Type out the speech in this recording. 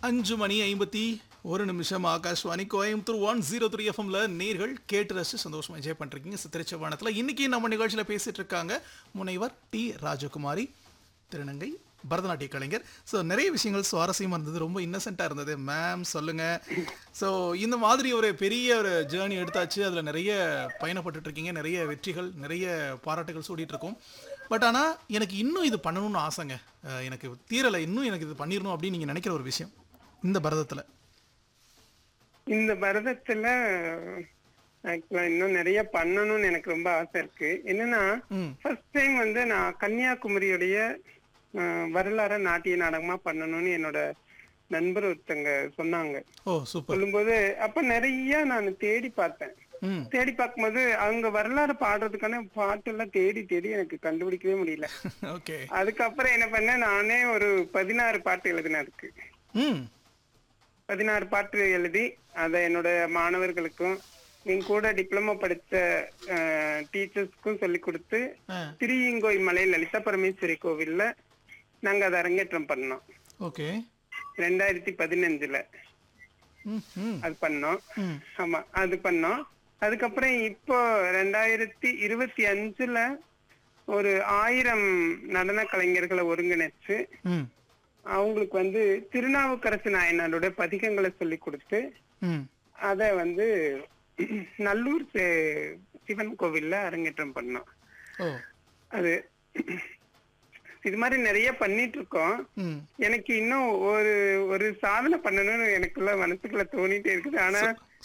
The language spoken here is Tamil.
அஞ்சு மணி ஐம்பத்தி ஒரு நிமிஷம் Akashvani Coimbatore one zero three எஃப்எம்ல நேர்கள் கேட்டு ரசிச்சு சந்தோஷமா என்ஜாய் பண்றீங்க சித்திரச்சவானத்தில் இன்னைக்கு நம்ம நிகழ்ச்சியில பேசிட்டு இருக்காங்க முனைவர் டி ராஜகுமாரி திருநங்கை பரதநாட்டிய கலைஞர் ஸோ நிறைய விஷயங்கள் சுவாரஸ்யமாக இருந்தது ரொம்ப இன்னசென்ட்டாக இருந்தது மேம் சொல்லுங்க ஸோ இந்த மாதிரி ஒரு பெரிய ஒரு ஜேர்னி எடுத்தாச்சு அதில் நிறைய பயணப்பட்டுட்டு இருக்கீங்க நிறைய வெற்றிகள் நிறைய பாராட்டுகள் சூடிட்டு இருக்கோம் பட் ஆனால் எனக்கு இன்னும் இது பண்ணணும்னு ஆசைங்க அஹ் எனக்கு தீரலை இன்னும் எனக்கு இது பண்ணிடணும் அப்படின்னு நீங்கள் நினைக்கிற ஒரு விஷயம் இந்த பரதத்தில் இந்த பரதத்துல actually இன்னும் நிறைய பண்ணணும்னு எனக்கு ரொம்ப ஆசை இருக்கு என்னன்னா ம் ஃபர்ஸ்ட் டைம் வந்து நான் கன்னியாகுமரியுடைய அஹ், வரலாற நாட்டிய நாடகமா பண்ணணும்னு என்னோட நண்பர் ஒருத்தங்க சொன்னாங்க ஓ சூப்பர் சொல்லும்போது அப்ப நிறைய நான் தேடி பார்த்தேன் ம் தேடி பார்க்கும்போது அவங்க வரலாறு பாடுறதுக்கான பாட்டெல்லாம் தேடி தேடி எனக்கு கண்டுபிடிக்கவே முடியல ஓகே அதுக்கப்புறம் என்ன பண்ணேன் நானே ஒரு பதினாறு பாட்டு எழுதினேன் அதுக்கு ம் பதினாறு பாட்டு எழுதி அதை என்னோட மாணவர்களுக்கும் என் கூட டிப்ளமோ படிச்ச டீச்சர்ஸ்க்கும் சொல்லி கொடுத்து ஆ திருயங்கோய் மலை லலிதா பரமேஸ்வரி கோவில்ல நாங்க அதை அரங்கேற்றம் பண்ணோம் ஓகே ரெண்டாயிரத்தி பதினஞ்சுல ம் ம் அது பண்ணோம் ம் ஆமா அது பண்ணோம் அதுக்கப்புறம் இப்போ ரெண்டாயிரத்தி இருபத்தி அஞ்சுல ஒரு ஆயிரம் நடன கலைஞர்களை ஒருங்கிணைச்சு ம் அவங்களுக்கு வந்து திருநாவுக்கரசு நாயனாரோட பதிகங்களை சொல்லி கொடுத்து ம் அத வந்து நல்லூர் சி- சிவன் கோவில்ல அரங்கேற்றம் பண்ணோம் ஓ அது இது மாதிரி நிறைய பண்ணிட்டு இருக்கோம் ம் எனக்கு இன்னும் ஒரு ஒரு சாதனை பண்ணணும்னு எனக்குள்ள மனசுக்குள்ள தோணிட்டே இருக்குது ஆனா